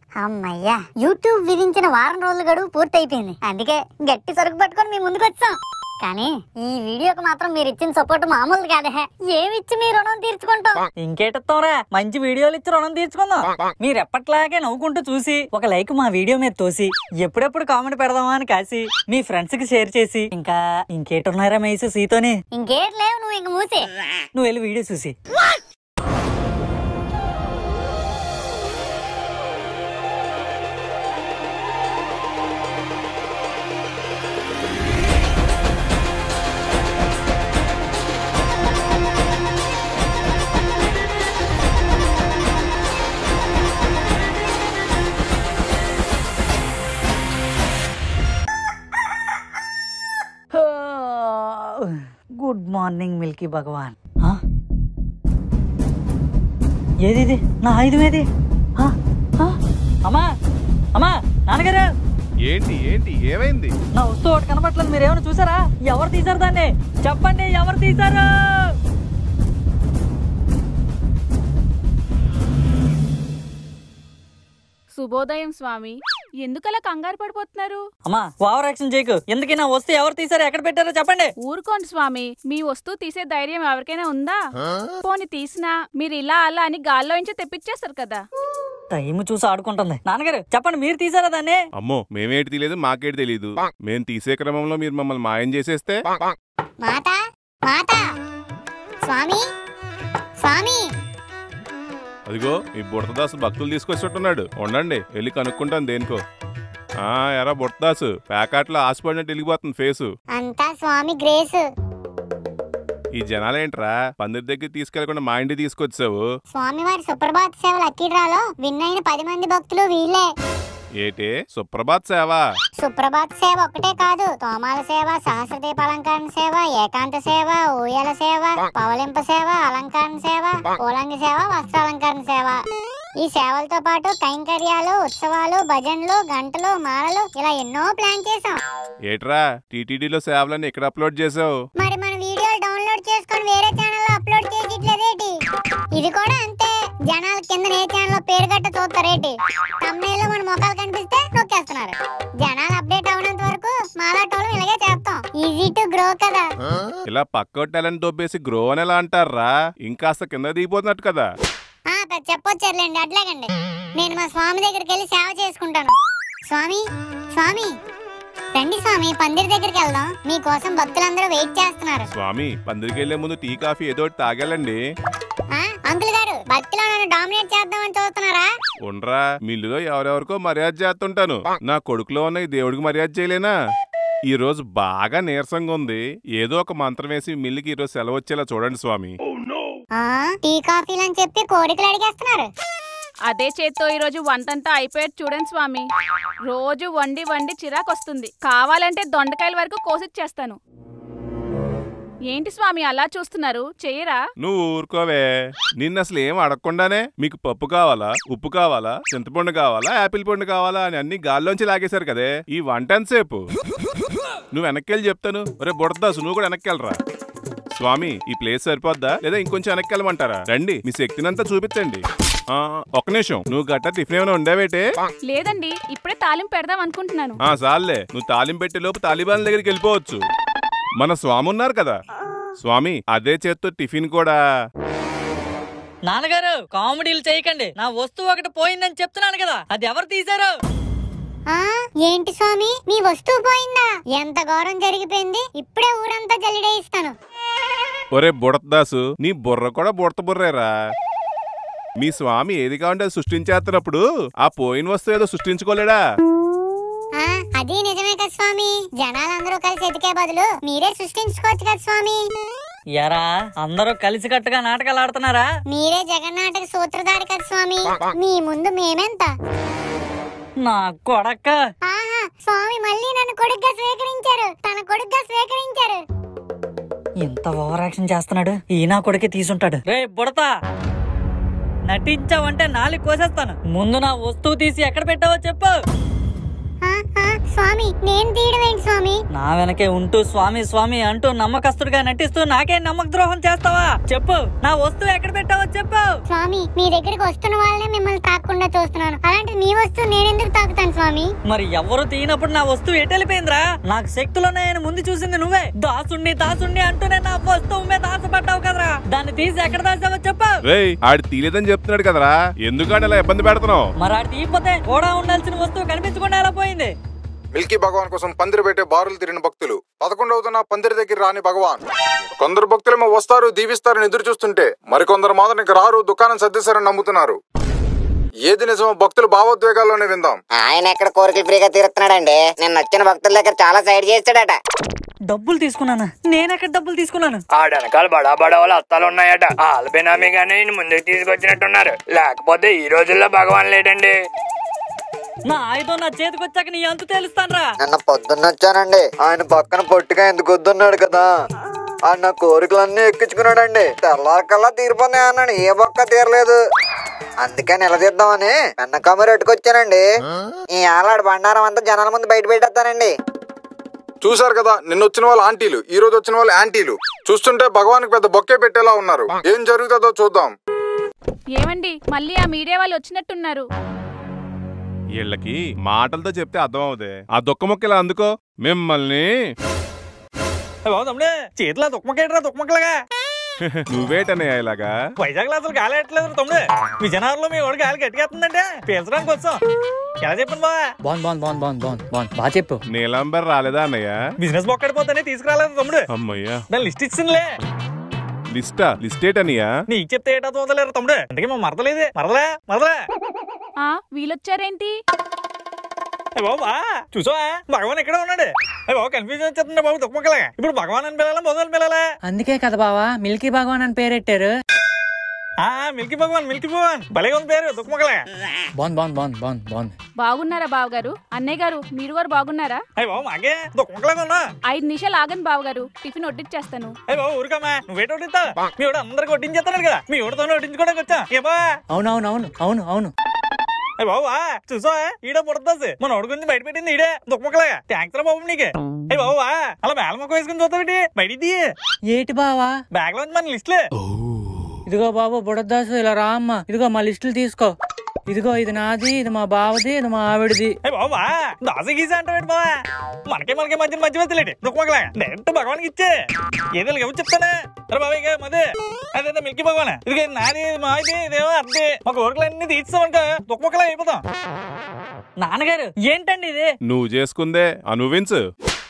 అమ్మయ్యా యూట్యూబ్ విధించిన వారం రోజుల గడువు పూర్తయిపోయింది అందుకే గట్టి సరుకు పట్టుకొని మీ ముందుకు వచ్చాం కానీ ఈ వీడియోకి మాత్రం మీరు ఇచ్చిన సపోర్ట్ మామూలు కాదే ఏమిచ్చి మీ రుణం తీర్చుకుంటాం ఇంకేటత్తాంరా మంచి వీడియోలు ఇచ్చి రుణం తీర్చుకుందాం మీరు ఎప్పట్లాగే నవ్వుకుంటూ చూసి ఒక లైక్ మా వీడియో మీద తోసి ఎప్పుడెప్పుడు కామెంట్ పెడదామా అని కాసి మీ ఫ్రెండ్స్ కి షేర్ చేసి ఇంకా ఇంకేటున్నారా మైసు సీతోని ఇంకేం లేవు నువ్వు ఇంక మూసే నువ్వు వెళ్ళి వీడియో చూసి గుడ్ మార్నింగ్ మిల్కీ భగవాన్ ఆ? ఏది ఇది నా ఆయుధం ఏది ఆ? ఆ? అమ్మా అమ్మా నాన్నగారు ఏంటి ఏంటి ఏమైంది నా వస్తువు ఒకటి కనబట్లేదు మీరు ఏమైనా చూసారా ఎవరు తీసారు దాన్ని చెప్పండి ఎవరు తీసారు శుభోదయం స్వామి ఎందుకలా కంగారు పడిపోతున్నారు అమ్మా ఓవర్ యాక్షన్ చేయకు ఎందుకు నా వస్తువు ఎవరు తీసారు ఎక్కడ పెట్టారో చెప్పండి ఊరుకోండి స్వామి మీ వస్తువు తీసే ధైర్యం ఎవరికైనా ఉందా పోని తీసినా మీరు ఇలా అలా అని గాల్లో నుంచి తెప్పించేస్తారు కదా టైం చూసి ఆడుకుంటుంది నాన్నగారు చెప్పండి మీరు తీసారా దాన్ని అమ్మో మేమేటి తెలియదు మాకేటి తెలియదు మేం తీసే క్రమంలో మీరు మమ్మల్ని మాయం చేసేస్తే మాత మాత స్వామి స్వామి అదిగో ఈ బుడతదాసు భక్తులు తీసుకొచ్చినట్టున్నాడు ఉండండి వెళ్ళి కనుక్కుంటాను దేనికో ఆ ఎరా బుడతదాసు ప్యాకాట్లో ఆశపడినట్టు వెళ్ళిపోతుంది ఫేసు అంతా స్వామి గ్రేస్ ఈ జనాలేంట్రా పందిరి దగ్గర తీసుకెళ్లకుండా మా ఇంటికి తీసుకొచ్చావు స్వామివారి సుప్రభాత సేవ లక్కీ డ్రాలో విన్ అయిన పది మంది భక్తులు వీళ్ళే ఏటే సుప్రభాత్ సేవ సుప్రభాత సేవ ఒక్కటే కాదు తోమాల సేవ సహస్రదీప అలంకరణ సేవ ఏకాంత సేవ ఊయల సేవ పవలింప సేవ అలంకరణ సేవ పూలంగి సేవ వస్త్రాలంకరణ సేవ ఈ సేవలతో పాటు కైంకర్యాలు ఉత్సవాలు భజనలు గంటలు మాలలు ఇలా ఎన్నో ప్లాన్ చేసాం ఏట్రా టీటీడీలో సేవలన్నీ ఇక్కడ అప్లోడ్ చేసావు మరి మన వీడియోలు డౌన్లోడ్ చేసుకొని వేరే ఛానల్లో అప్లోడ్ చేసిట్లేదేటి ఇది కూడా అంతే జనాల కింద ఏ ఛానల్లో పేరు గట్ట చూస్తారేటి తమ్నేలో మన ముఖాలు కనిపిస్తే నొక్కేస్తున్నారు జనాలు అప్డేట్ అవనంత వరకు మాలాటోళ్ళు ఇలాగే చేస్తాం ఈజీ టు గ్రో కదా ఇలా పక్క టాలెంట్ దొబ్బేసి గ్రో అని ఎలా అంటారా ఇంకాస్త కింద దిగిపోతున్నట్టు కదా ఆ పెద్ద చెప్పొచ్చారులేండి అట్లాగండి నేను మా స్వామి దగ్గరికి వెళ్ళి సేవ చేసుకుంటాను స్వామి స్వామి రండి స్వామి పందిరి దగ్గరికి వెళ్దాం మీకోసం భక్తులందరూ వెయిట్ చేస్తున్నారు స్వామి పందిరికి వెళ్లే ముందు టీ కాఫీ ఏదో ఒకటి తాగాలండి ఆ అంకుల్ గారు భక్తిలో నన్ను డామినేట్ చేద్దామని చూస్తున్నారా ఉండ్రా మిల్లులో ఎవరెవరికో మర్యాద చేస్తుంటాను నా కొడుకులో ఉన్న ఈ దేవుడికి మర్యాద చేయలేనా ఈ రోజు బాగా నీరసంగా ఉంది ఏదో ఒక మంత్రం వేసి మిల్లుకి ఈరోజు సెలవు వచ్చేలా చూడండి స్వామి ఆ టీ కాఫీలు అని చెప్పి కోరికలు అడిగేస్తున్నారు అదే చేత్తో ఈ రోజు వంటంతా అయిపోయాడు చూడండి స్వామి రోజు వండి వండి చిరాకు వస్తుంది కావాలంటే దొండకాయల వరకు కోసిచ్చేస్తాను ఏంటి స్వామి అలా చూస్తున్నారు చెయ్యరా నువ్వు ఊరుకోవే నిన్న అసలు ఏం అడగకుండానే మీకు పప్పు కావాలా ఉప్పు కావాలా చింతపండు కావాలా యాపిల్ పండు కావాలా అని అన్ని గాల్లోంచి లాగేశారు కదే ఈ వంట ఎంతసేపు నువ్వు వెనక్కి వెళ్ళి చెప్తాను ఒరే బుడదాసు నువ్వు కూడా వెనక్కి వెళ్ళరా స్వామి ఈ ప్లేస్ సరిపోద్దా లేదా ఇంకొంచెం వెనక్కి వెళ్ళమంటారా రండి మీ శక్తినంతా చూపించండి ఆ, ఒక్క నిమిషం నువ్వు గట్ట టిఫిన్ ఏమైనా ఉండేవేటే లేదండి ఇప్పుడే తాలింపు పెడదాం అనుకుంటున్నాను ఆ సార్లే నువ్వు తాలింపు పెట్టే లోపు తాలిబాన్ దగ్గరికి వెళ్ళిపోవచ్చు మన స్వామి ఉన్నారు కదా స్వామి అదే చేత్తో టిఫిన్ కూడా నాన్నగారు కామెడీలు చేయకండి నా వస్తువు ఒకటి పోయిందని చెప్తున్నాను కదా అది ఎవరు తీసారు ఆ ఏంటి స్వామి మీ వస్తువు పోయిందా ఎంత ఘోరం జరిగిపోయింది ఇప్పుడే ఊరంతా జల్లిడేయిస్తాను ఒరే బుడతదాసు నీ బుర్ర కూడా బుడత బుర్రేరా మీ స్వామి ఏది కావాలంటే అది సృష్టించేస్తున్నప్పుడు ఆ పోయిన వస్తువు ఏదో సృష్టించుకోలేడా ఆ అది నిజమే కదా స్వామి జనాలందరూ కలిసి ఎతికే బదులు మీరే సృష్టించుకోవచ్చు కదా స్వామి ఎరా అందరూ కలిసికట్టుగా నాటకాలు ఆడుతున్నారా మీరే జగన్నాటక సూత్రధారి కదా స్వామి మీ ముందు మేమెంత నా కొడక్క ఆహా స్వామి మళ్ళీ నన్ను కొడుగ్గా స్వీకరించారు తన కొడుగ్గా స్వీకరించారు ఇంత ఓవర్ యాక్షన్ చేస్తున్నాడు ఈ నా కొడుకే తీసుంటాడు రే బుడతా నటించావంటే నాలుగు కోసేస్తాను ముందు నా వస్తువు తీసి ఎక్కడ పెట్టావో చెప్పు ఆ, ఆ, స్వామి నేను తీయడం ఏంటి స్వామి నా వెనకే ఉంటూ స్వామి స్వామి అంటూ నమ్మకస్తుడిగా నటిస్తూ నాకే నమ్మక ద్రోహం చేస్తావా చెప్పు నా వస్తువు ఎక్కడ పెట్టావో చెప్పు స్వామి మీ దగ్గరికి వస్తున్న వాళ్ళనే మిమ్మల్ని తాకకుండా చూస్తున్నాను అలాంటి మీ వస్తువు నేనెందుకు తాకుతాను స్వామి మరి ఎవరు తీయనప్పుడు నా వస్తువు ఎటు వెళ్ళిపోయిందిరా నాకు శక్తులున్నాయని ముందు చూసింది నువ్వే దాసుణ్ణి దాసుణ్ణి అంటూనే నా వస్తువు మీద ఆశపడ్డావు కదరా దాన్ని తీసి ఎక్కడ దాచావో చెప్పు రేయ్ ఆడు తీలేదని చెప్తున్నాడు కదరా ఎందుకంటే అలా ఇబ్బంది పెడుతున్నావు మరి ఆ తీయపోతే కూడా ఉండాల్సిన వస్తువు కనిపించకుండా ఎలా పోయింది మిల్కీ భగవాన్ కోసం పందిరి పెట్టే బారులు తిరిగిన భక్తులు పదకొండవుతున్న పందిరి దగ్గర రాని భగవాన్ కొందరు భక్తులేమో వస్తారు దీవిస్తారని ఎదురు చూస్తుంటే మరికొందరు మాత్రం ఇక రారు దుకాణం సర్దేశారని నమ్ముతున్నారు ఏది నిజమో భక్తుల భావోద్వేగాల్లోనే విందాం ఆయన ఎక్కడ కోరికలు ఫ్రీగా తీరుతున్నాడండి నిన్న వచ్చిన భక్తుల దగ్గర చాలా సైడ్ చేస్తాడట డబ్బులు తీసుకున్నానా నేనెక్కడ డబ్బులు తీసుకున్నాను ఆ వెనకాల బడా బడా వాళ్ళ అత్తాలు ఉన్నాయట వాళ్ళ బినామీ గానీ ఈయన ముందుకు తీసుకొచ్చినట్టున్నారు లేకపోతే ఈ రోజుల్లో భగవాన్ లేడండి నా ఆయుధం నా చేతికి వచ్చాక నీ అంతు తెలుస్తానరా నిన్న పొద్దున్న వచ్చానండి ఆయన పక్కన పొట్టిగా ఎందుకు వద్దున్నాడు కదా ఆయన నా కోరికలన్నీ ఎక్కించుకున్నాడండి తెల్లారికల్లా తీరిపోతాయి అన్నాడు ఏ బొక్క తీరలేదు అందుకే నిలదీద్దామని పెన్న కమరు ఎట్టుకొచ్చానండి ఈ ఆలాడు బండారం అంతా జనాల ముందు బయట పెట్టేస్తానండి చూశారు కదా నిన్న వచ్చిన వాళ్ళు ఆంటీలు ఈ రోజు వచ్చిన వాళ్ళు యాంటీలు చూస్తుంటే భగవాన్ పెద్ద బొక్కే పెట్టేలా ఉన్నారు ఏం జరుగుతుందో చూద్దాం ఏమండి మళ్ళీ ఆ మీడియా వాళ్ళు వచ్చినట్టున్నారు వీళ్ళకి మాటలతో చెప్తే అర్థం అవుదే ఆ దుఃఖ మొక్కలా అందుకో మిమ్మల్ని బాబు తమ్ముడు చేతిలో దుఃఖమకేట్రా దుఃఖమక్కలుగా నువ్వేటనయ్యా ఇలాగా వైజాగ్ లో అసలు గాలి ఎట్టలేదు తమ్ముడు విజయనగరంలో మీ వాడు గాలి గట్టిగేస్తుందంటే పీల్చడానికి వచ్చాం ఎలా చెప్పండి బా బాగుంది బాగుంది బాగుంది బాగుంది బాగుంది బాగుంది బాగా చెప్పు నీలంబర్ రాలేదా అన్నయ్య బిజినెస్ బొక్కడిపోతానే తీసుకురాలేదు తమ్ముడు అమ్మయ్యా దాని లిస్ట్ ఇచ్చిందిలే లిస్టా లిస్ట్ ఏటన్నయ్యా నీకు చెప్తే ఏటా తోదలేరు తమ్ముడు అందుకే మా మరదలేదే మరదలే మరదలే ఆ వీళ్ళొచ్చారేంటి ఏ బాబు బా చూసావా భగవాన్ ఎక్కడ ఉన్నాడు ఏ బాబు కన్ఫ్యూజన్ వచ్చేస్తుంది బాబు దుఃఖమక్కలే ఇప్పుడు భగవాన్ అని పిల్లలా మొదలు పిల్లలా అందుకే కదా బావా మిల్కీ భగవాన్ అని పేరెట్టారు ఆ మిల్కీ భగవాన్ మిల్కీ భగవాన్ భలే ఉంది పేరు దుఃఖమక్కలే బాగుంది బాగుంది బాగుంది బాగుంది బాగుంది బాగున్నారా బావగారు అన్నయ్య గారు మీరు కూడా బాగున్నారా అయ్యి బాబు మాకే దుఃఖమక్కలాగా ఉన్నా ఐదు నిమిషాలు ఆగండి బావగారు టిఫిన్ వడ్డిచ్చేస్తాను అయ్యి బాబు ఊరికమ్మా నువ్వేట వడ్డిస్తావు మీ వాడు అందరికి వడ్డించేస్తాడు కదా మీ వాడితో వడ్డించుకోవడానికి వచ్చా ఏ బా అవును అవును అవును అవును అవును అయ్యి బాబా చూసా ఈడే పుడతాసి మన వాడు గురించి బయట పెట్టింది ఈడే దుఃఖమక్కలాగా థ్యాంక్స్ రా బాబు నీకే అయ్యి బాబా అలా మేల మొక్క వేసుకుని చూస్తావేంటి బయటిది ఏటి బావా బ్యాగ్ లో మన లిస్ట్లే ఇదిగో బాబు బుడదాసు ఇలా రా అమ్మ ఇదిగో మా లిస్టులు తీసుకో ఇదిగో ఇది నాది ఇది మా బావది ఇది మా ఆవిడది అయ్యి బాబా దాస గీసా అంటే బాబా మనకే మనకే మధ్య మధ్య మధ్యలేటి దుఃఖమక్కలే డైరెక్ట్ భగవాన్కి ఇచ్చే ఏదో ఎవరు చెప్తానే అరే బాబా ఇక మదే అదే మిల్కీ భగవాన్ ఇది నాది ఇది మాది ఇదేమో అర్థే ఒక ఊరికలు అన్ని తీర్చామంట దుఃఖమక్కలే అయిపోతాం నాన్నగారు ఏంటండి ఇది నువ్వు చేసుకుందే అనువించు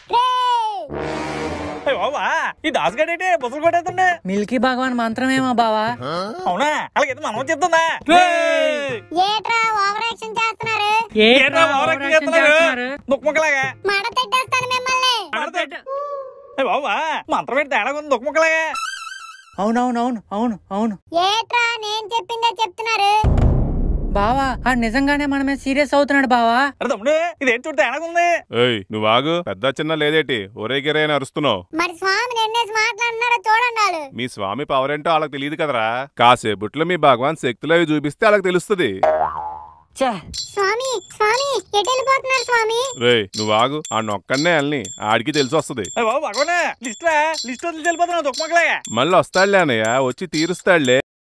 అయ్య బాబా ఈ దాసగాడేంటి బుసలు కొట్టేస్తుండే మిల్కీ భగవాన్ మంత్రమేమా బావా అవునా అలాగైతే మనం చెప్తుందా ఏట్రా ఓవర్ యాక్షన్ చేస్తున్నారు ఏంట్రా ఓవరాక్షన్ చేస్తున్నారు? దుఃఖముక్కలాగా మడ తిట్టేస్తాను మిమ్మల్ని అయ్య బాబా మంత్రం పెట్టి తేడా ఉంది దుఃఖముక్కలాగా అవునవును అవును అవును అవును ఏట్రా నేను చెప్పిందే చెప్తున్నారు బావా ఆ నిజంగానే మన మీద సీరియస్ అవుతున్నాడు బావా అరే తమ్ముడు ఇదేం చూడు తేడా ఉంది ఏయ్ నువ్వు ఆగు పెద్ద చిన్న లేదేటి ఒరే గిరే అని అరుస్తున్నావు మరి స్వామి నిన్నేసి మాట్లాడుతున్నాడో చూడండి వాళ్ళు మీ స్వామి పవర్ ఏంటో వాళ్ళకి తెలియదు కదరా కాసేపట్లో మీ భగవాన్ శక్తులు అవి చూపిస్తే వాళ్ళకి తెలుస్తుంది స్వామి స్వామి ఎటు వెళ్ళిపోతున్నారు స్వామి రేయ్ నువ్వు ఆగు ఆ నొక్కనే వెళ్ళని ఆడికి తెలిసి వస్తుంది అయ్య బాబు భగవానే లిస్ట్ రా లిస్ట్ వదిలి వెళ్ళిపోతున్నావు దుఃఖముక్కలాగా మళ్ళీ వస్తాడులే అన్నయ్య వచ్చి తీరుస్తాడులే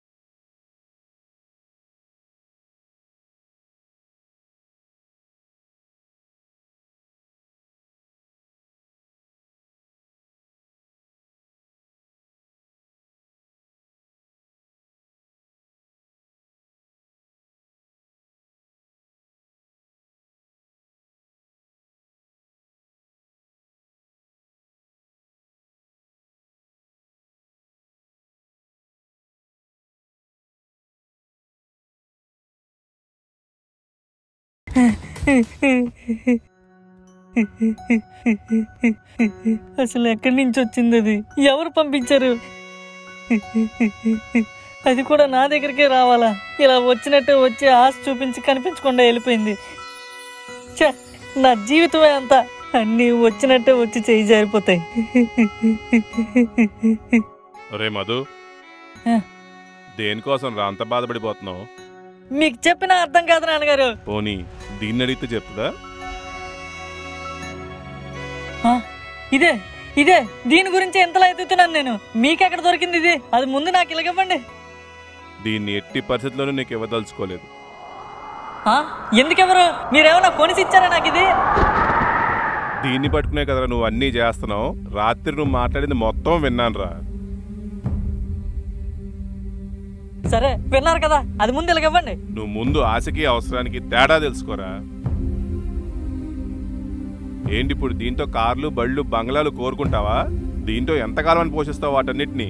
అసలు ఎక్కడి నుంచి వచ్చింది అది ఎవరు పంపించారు అది కూడా నా దగ్గరికే రావాలా ఇలా వచ్చినట్టే వచ్చి ఆశ చూపించి కనిపించకుండా వెళ్ళిపోయింది ఛ, నా జీవితమే అంతా అన్నీ వచ్చినట్టే వచ్చి చేయి జారిపోతాయి రే మధు ఆ. దేనికోసం రా అంత బాధపడిపోతున్నావు మీకు చెప్పిన అర్థం కాదు నాన్నగారు పోనీ దీన్ని అడిగితే చెప్తుందా ఇదే ఇదే దీని గురించి ఎంతలా ఎత్తుతున్నాను నేను మీకెక్కడ దొరికింది ఇది అది ముందు నాకు ఇలాగివ్వండి దీన్ని ఎట్టి పరిస్థితుల్లోనూ నీకు ఇవ్వదలుచుకోలేదు ఆ? ఎందుకెవరు మీరేమన్నా కొనిసి ఇచ్చారా నాకు ఇది దీన్ని పట్టుకునే కదరా నువ్వు అన్నీ చేస్తున్నావు రాత్రి నువ్వు మాట్లాడింది మొత్తం విన్నాను రా సరే విన్నారు కదా అది ముందు ఇలాగివ్వండి నువ్వు ముందు ఆశకి అవసరానికి తేడా తెలుసుకోరా ఏంటి ఇప్పుడు దీంతో కార్లు బళ్ళు బంగ్లాలు కోరుకుంటావా దీంతో ఎంతకాలం అని పోషిస్తావు వాటన్నిటిని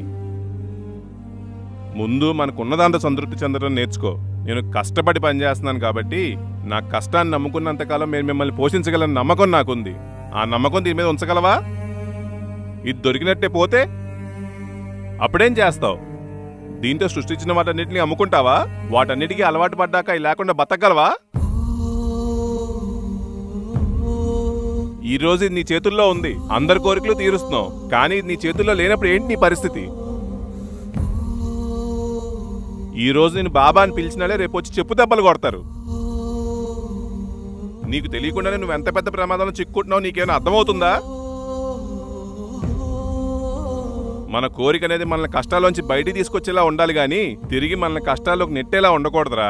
ముందు మనకున్న దాంట్లో సంతృప్తి చెందడం నేర్చుకో నేను కష్టపడి పనిచేస్తున్నాను కాబట్టి నా కష్టాన్ని నమ్ముకున్నంతకాలం నేను మిమ్మల్ని పోషించగల నమ్మకం నాకుంది ఆ నమ్మకం దీని మీద ఉంచగలవా ఇది దొరికినట్టే పోతే అప్పుడేం చేస్తావు దీంతో సృష్టించిన వాటన్నిటిని అమ్ముకుంటావా వాటన్నిటికీ అలవాటు పడ్డాక అవి లేకుండా బతకగలవా ఈ రోజు ఇది నీ చేతుల్లో ఉంది అందరి కోరికలు తీరుస్తున్నావు కానీ ఇది నీ చేతుల్లో లేనప్పుడు ఏంటి నీ పరిస్థితి ఈ రోజు నేను బాబా అని పిలిచినాలే రేపు వచ్చి చెప్పు దెబ్బలు కొడతారు నీకు తెలియకుండానే నువ్వు ఎంత పెద్ద ప్రమాదంలో చిక్కుంటున్నావు నీకేమైనా అర్థమవుతుందా మన కోరిక అనేది మనల్ని కష్టాల్లోంచి బయటికి తీసుకొచ్చేలా ఉండాలి గాని తిరిగి మనల్ని కష్టాల్లోకి నెట్టేలా ఉండకూడదురా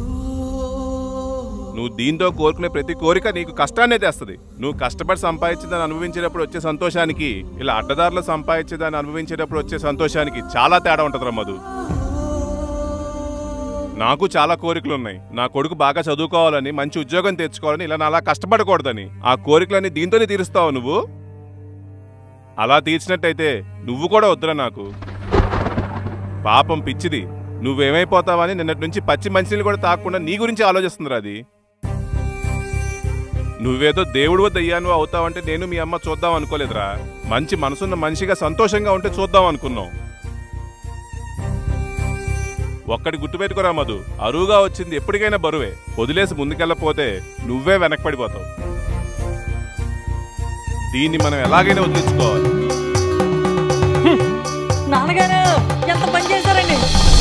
నువ్వు దీంతో కోరుకునే ప్రతి కోరిక నీకు కష్టాన్నే తెస్తుంది నువ్వు కష్టపడి సంపాదించేదాన్ని అనుభవించేటప్పుడు వచ్చే సంతోషానికి ఇలా అడ్డదారులు సంపాదించేదాన్ని అనుభవించేటప్పుడు వచ్చే సంతోషానికి చాలా తేడా ఉంటుందిరా మధు నాకు చాలా కోరికలు ఉన్నాయి నా కొడుకు బాగా చదువుకోవాలని మంచి ఉద్యోగం తెచ్చుకోవాలని ఇలా నాలా కష్టపడకూడదని ఆ కోరికలన్నీ దీంతోనే తీరుస్తావు నువ్వు అలా తీర్చినట్టయితే నువ్వు కూడా వద్దురా నాకు పాపం పిచ్చిది నువ్వేమైపోతావని నిన్నటి నుంచి పచ్చి మంచినీళ్ళు కూడా తాగకుండా నీ గురించి ఆలోచిస్తుందిరా అది నువ్వేదో దేవుడు దయ్యాను అవుతావంటే నేను మీ అమ్మ చూద్దాం అనుకోలేదురా మంచి మనసున్న మనిషిగా సంతోషంగా ఉంటే చూద్దాం అనుకున్నాం ఒక్కడి గుర్తుపెట్టుకోరా మధు అరువుగా వచ్చింది ఎప్పటికైనా బరువే వదిలేసి ముందుకెళ్ళపోతే నువ్వే వెనక్పడిపోతావు దీన్ని మనం ఎలాగైనా వదిలించుకోవాలి నాన్నగారు ఎంత పని చేశారండి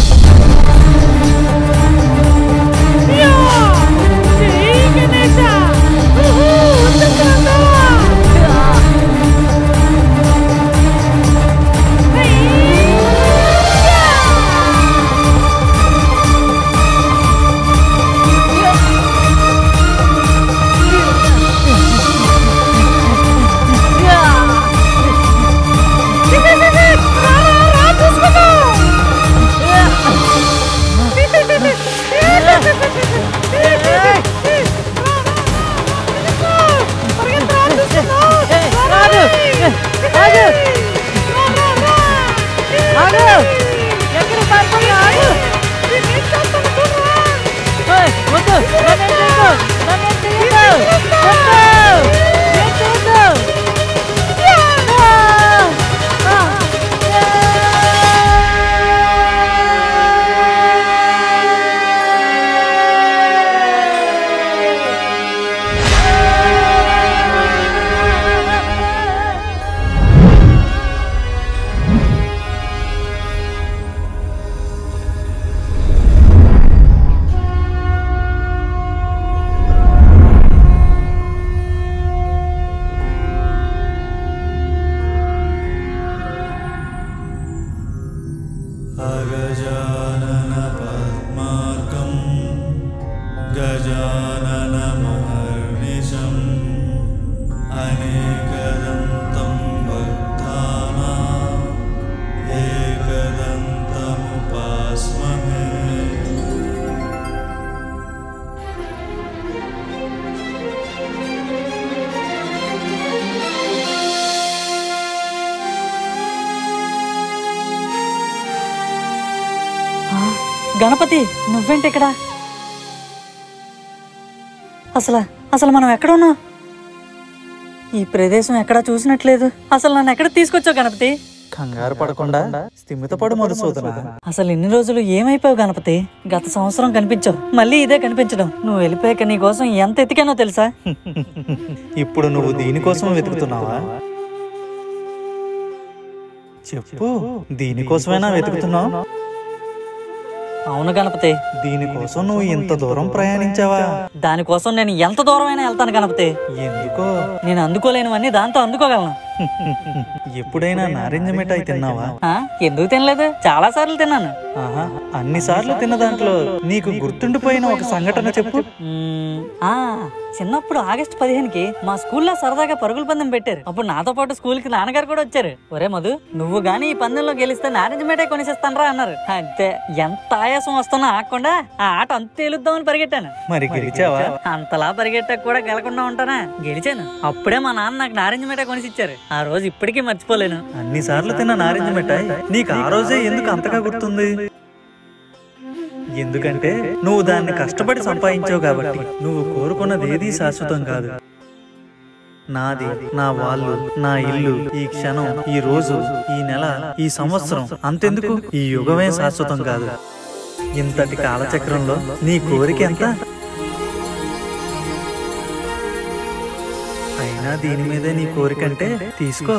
अगजानन पद्मार्कम् गजाननमहर्निशम् अनेकदन्तं भक्तानाम् एकदन्तमुपास्महे ఆ, గణపతి నువ్వేంటి ఇక్కడ అసలు అసలు మనం ఎక్కడ ఉన్నాం ఈ ప్రదేశం ఎక్కడా చూసినట్లేదు అసలు నన్ను ఎక్కడ తీసుకొచ్చావు గణపతి కంగారు పడకుండా స్థిమితపడు మధుసూదన అసలు ఇన్ని రోజులు ఏమైపోయావు గణపతి గత సంవత్సరం కనిపించావు మళ్ళీ ఇదే కనిపించడం నువ్వు వెళ్ళిపోయాక నీ కోసం ఎంత ఎతికానో తెలుసా ఇప్పుడు నువ్వు దీనికోసం వెతుకుతున్నావా చెప్పు దీనికోసమైనా వెతుకుతున్నావు అవును గణపతి దీనికోసం నువ్వు ఇంత దూరం ప్రయాణించావా దానికోసం నేను ఎంత దూరమైనా వెళ్తాను గణపతి ఎందుకో నేను అందుకోలేనివన్నీ దాంతో అందుకోగలను ఎప్పుడైనా నారింజ మిఠాయి తిన్నావా ఆ, ఎందుకు తినలేదు చాలా సార్లు తిన్నాను ఆహా అన్ని సార్లు తిన్న దాంట్లో నీకు గుర్తుండిపోయిన ఒక సంఘటన చెప్పు మ్మ్, ఆ చిన్నప్పుడు ఆగస్టు పదిహేనుకి మా స్కూల్లో సరదాగా పరుగుల పందెం పెట్టారు అప్పుడు నాతో పాటు స్కూల్ కి నాన్నగారు కూడా వచ్చారు ఒరే మధు నువ్వు గానీ ఈ పందెంలో గెలిస్తే నారింజ మిఠాయి కొనిసేస్తానరా అన్నారు అంతే ఎంత ఆయాసం వస్తున్నా ఆగకుండా ఆ ఆట అంత తేలుద్దామని పరిగెట్టాను మరి గెలిచావా అంతలా పరిగెట్టక కూడా గెలకుండా ఉంటానా గెలిచాను అప్పుడే మా నాన్న నాకు నారింజ మిఠాయి కొనిసి ఇచ్చారు ఆ రోజు ఇప్పటికీ మర్చిపోలేను అన్ని సార్లు తిన్న నారింజ మిఠాయి నీకు ఆ రోజే ఎందుకు అంతగా గుర్తుంది ఎందుకంటే నువ్వు దాన్ని కష్టపడి సంపాదించావు కాబట్టి నువ్వు కోరుకున్నది ఏదీ శాశ్వతం కాదు నాది నా వాళ్ళు నా ఇల్లు ఈ క్షణం ఈ రోజు ఈ నెల ఈ సంవత్సరం అంతెందుకు ఈ యుగమే శాశ్వతం కాదు ఇంతటి కాలచక్రంలో నీ కోరిక ఎంత అయినా దీని మీదే నీ కోరిక అంటే తీసుకో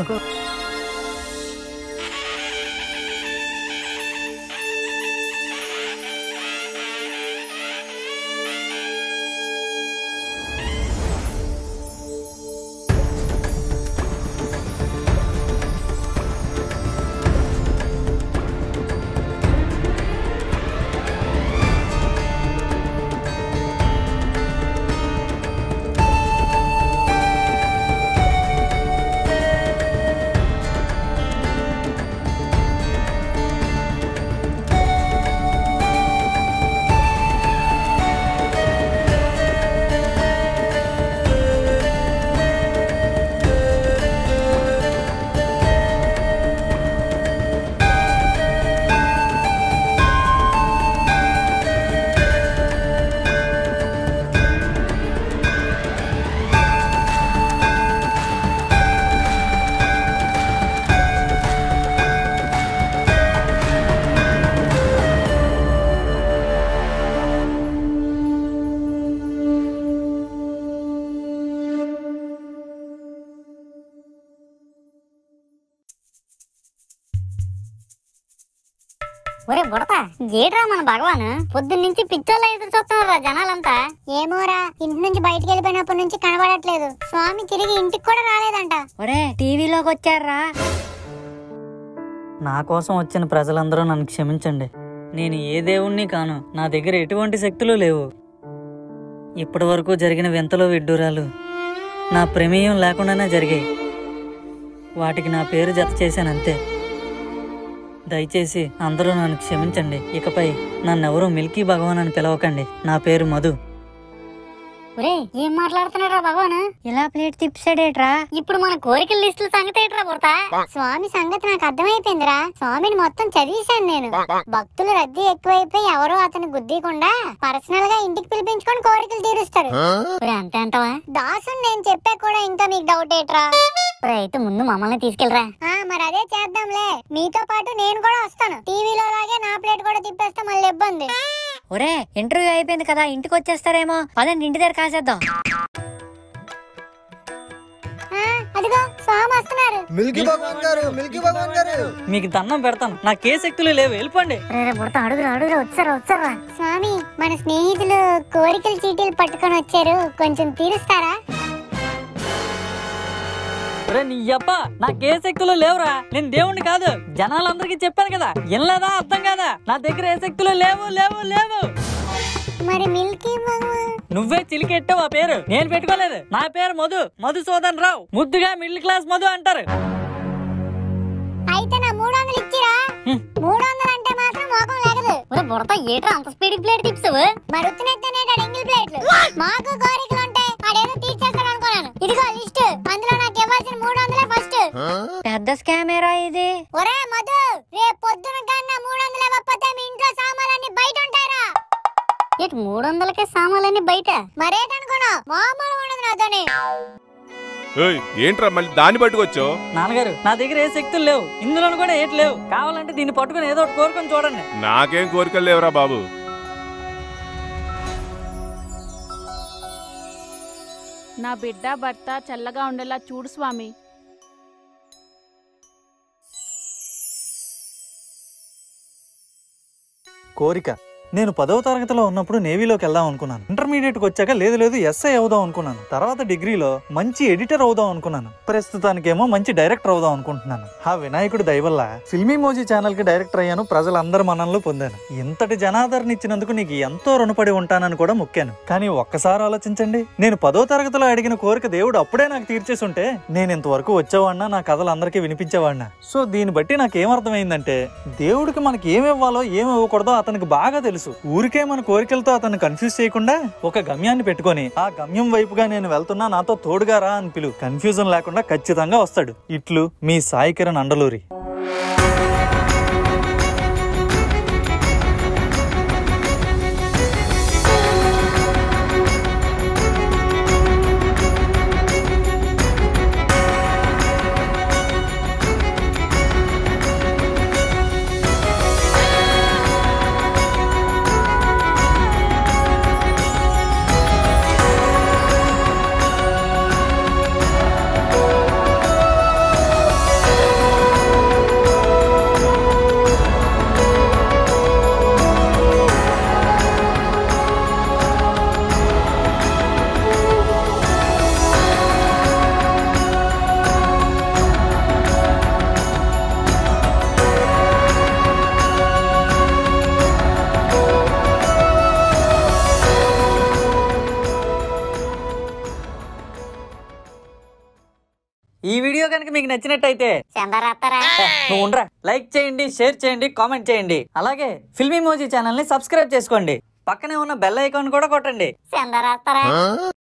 ఒరే బుడత ఏట్రా మన భగవాన్ పొద్దున్న నుంచి పిచ్చోళ్ళ ఎదురు చూస్తున్నారా జనాలంతా ఏమోరా ఇంటి నుంచి బయటికి వెళ్ళిపోయినప్పటి నుంచి కనబడట్లేదు స్వామి తిరిగి ఇంటికి కూడా రాలేదంట ఒరే టీవీలోకి వచ్చారా నా కోసం వచ్చిన ప్రజలందరూ నన్ను క్షమించండి నేను ఏ దేవుణ్ణి కాను నా దగ్గర ఎటువంటి శక్తులు లేవు ఇప్పటి వరకు జరిగిన వింతలు విడ్డూరాలు నా ప్రమేయం లేకుండానే జరిగాయి వాటికి నా పేరు జత చేశాను అంతే దయచేసి అందరూ నన్ను క్షమించండి ఇకపై నన్నెవరూ మిల్కీ భగవాన్ అని పిలవకండి నా పేరు మధు ఒరే ఏం మాట్లాడుతున్నారా భగవాన్ ఇలా ప్లేట్ తిప్పాడేట్రా ఇప్పుడు మన కోరికల లిస్టుల సంగతి ఏంట్రా బుడతా స్వామి సంగతి నాకు అర్థమైపోయిందిరా స్వామిని మొత్తం చదివేశాను నేను భక్తులు రద్దీ ఎక్కువైపోయి ఎవరో అతను గుద్దీకుండా పర్సనల్ గా ఇంటికి పిలిపించుకొని కోరికలు తీరుస్తారు ఒరే అంతే అంటావా దాసు నేను చెప్పా కూడా ఇంకా మీకు డౌట్ ఏట్రా ఒరే, అయితే ముందు మమ్మల్ని తీసుకెళ్ళరా ఆ మరి అదే చేద్దాంలే మీతో పాటు నేను కూడా వస్తాను టీవీలో లాగే నా ప్లేట్ కూడా తిప్పేస్తే మళ్ళీ ఇబ్బంది ఒరే ఇంటర్వ్యూ అయిపోయింది కదా ఇంటికి వచ్చేస్తారేమో పదండి ఇంటి దగ్గర కాసేద్దాం ఆ, అదిగో స్వామి వస్తున్నారు మిల్కీ భగవాన్ గారు మిల్కీ భగవాన్ గారు మీకు దండం పెడతాను నాకు ఏ శక్తులు లేవు వెళ్ళిపోండి రే బుడత అడుగురా అడుగురా వచ్చారా వచ్చారా స్వామి మన స్నేహితులు కోరికల చీటీలు పట్టుకొని వచ్చారు కొంచెం తీరుస్తారా ఒరే నీ అబ్బ నాకే శక్తులు లేవురా నేను దేవుణ్ణి కాదు జనాలందరికీ చెప్పాను కదా వినలేదా అర్థం కాదా నా దగ్గర ఏ శక్తులు లేవు లేవు లేవు మరి మిల్కీ భగవాన్ నువ్వే చిలికెట్టావు ఆ పేరు నేను పెట్టుకోలేదు నా పేరు మధు మధుసూదన్ రావు ముద్దుగా మిడిల్ క్లాస్ మధు అంటారు అయితే నా మూడు వందలు ఇచ్చిరా మూడు వందలు అంటే మాత్రం మోకం లేకదు ఒరే బుడత ఏట్రా అంత స్పీడ్ ప్లేట్ తిప్సావు మరి ఉత్తినెత్తనేట ఎంగిల్ ప్లేట్లు మాకు కోరికలు ఉంటాయి ఆడేదో తీర్చేస్తాడు అనుకున్నాను ఇదిగో లిస్ట్ అందులో నాకు ఇవ్వాల్సిన మూడు వందలే ఫస్ట్ పెద్ద స్కామేరా ఇది ఒరే మధు రేపు పొద్దున కన్నా మూడు వందలు ఇవ్వకపోతే మీ ఇంట్లో సామాన్లన్నీ బయట ఉంటారా ఇటు మూడు వందలకే సామాన్లన్నీ బయట మరేటనుకున్నావు మామూలు ఉండదు నాతోని ఏయ్ ఏంట్రా మళ్ళీ దాన్ని పట్టుకొచ్చావు నాన్నగారు నా దగ్గర ఏ శక్తులు లేవు ఇందులో కూడా ఏటి లేవు కావాలంటే దీన్ని పట్టుకొని ఏదో ఒకటి కోరుకొని చూడండి నాకేం కోరికలు లేవురా బాబు నా బిడ్డ భర్త చల్లగా ఉండేలా చూడు స్వామి కోరిక నేను పదవ తరగతిలో ఉన్నప్పుడు నేవీలోకి వెళ్దాం అనుకున్నాను ఇంటర్మీడియట్ కి వచ్చాక లేదు లేదు ఎస్ఐ అవుదాం అనుకున్నాను తర్వాత డిగ్రీలో మంచి ఎడిటర్ అవుదాం అనుకున్నాను ప్రస్తుతానికేమో మంచి డైరెక్టర్ అవుదాం అనుకుంటున్నాను ఆ వినాయకుడి దయ వల్ల ఫిల్మీ మోజీ ఛానల్ కి డైరెక్టర్ అయ్యాను ప్రజలందరి మనంలో పొందాను ఇంతటి జనాదరణ ఇచ్చినందుకు నీకు ఎంతో రుణపడి ఉంటానని కూడా మొక్కాను కానీ ఒక్కసారి ఆలోచించండి నేను పదో తరగతిలో అడిగిన కోరిక దేవుడు అప్పుడే నాకు తీర్చేసి ఉంటే నేను ఇంతవరకు వచ్చేవాడినా నా కథలు అందరికీ వినిపించేవాడినా సో దీన్ని బట్టి నాకు ఏమర్థమైందంటే దేవుడికి మనకి ఏమి ఇవ్వాలో ఏమి ఇవ్వకూడదో అతనికి బాగా తెలుసు ఊరికే మన కోరికలతో అతన్ని కన్ఫ్యూజ్ చేయకుండా ఒక గమ్యాన్ని పెట్టుకొని ఆ గమ్యం వైపుగా నేను వెళ్తున్నా నాతో తోడుగా రా అని పిలు కన్ఫ్యూజన్ లేకుండా ఖచ్చితంగా వస్తాడు ఇట్లు మీ సాయి కిరణ్ అండలూరి ఈ వీడియో కనుక మీకు నచ్చినట్టయితే చందరాస్తారా నువ్వు ఉండరా లైక్ చేయండి షేర్ చేయండి కామెంట్ చేయండి అలాగే ఫిల్మీ మోజీ ఛానల్ ని సబ్స్క్రైబ్ చేసుకోండి పక్కనే ఉన్న బెల్ ఐకాన్ కూడా కొట్టండి చందరాస్తారా